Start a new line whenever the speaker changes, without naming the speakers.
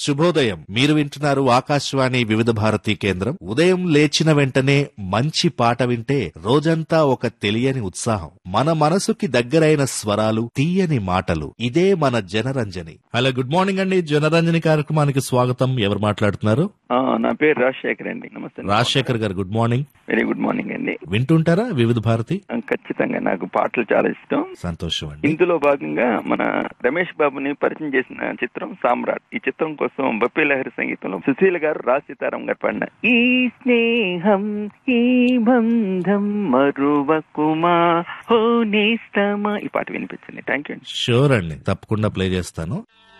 శుభోదయం మీరు వింటున్నారు ఆకాశవాణి వివిధ భారతి కేంద్రం ఉదయం లేచిన వెంటనే మంచి పాట వింటే రోజంతా ఒక తెలియని ఉత్సాహం మన మనసుకి దగ్గరైన స్వరాలు తీయని మాటలు ఇదే మన జనరంజని హలో గుడ్ మార్నింగ్ అండి జనరంజని కార్యక్రమానికి స్వాగతం ఎవరు మాట్లాడుతున్నారు
ఆ, నా పేరు రాజశేఖర్ అండి నమస్తే
Rajasekhar garu good morning
very good morning అండి
వింటుంటారా వివిధ భారతి
ఆ, ఖచ్చితంగా నాకు పాటలు చాలా ఇష్టం
సంతోషం అండి
ఇందులో భాగంగా మన రమేష్ బాబుని పరిచయం చేసిన చిత్రం సామ్రాట్ ఈ చిత్రం కోసం బప్పి లహరి సంగీతంలో సుశీల గారు రాజ్ సీతారాం గారు పాడిన ఈ స్నేహం ఈ బంధం మరువకుమా హో నేస్తమా ఈ పాట వినిపించింది థ్యాంక్ యూ
షూర్ అండి తప్పకుండా ప్లే చేస్తాను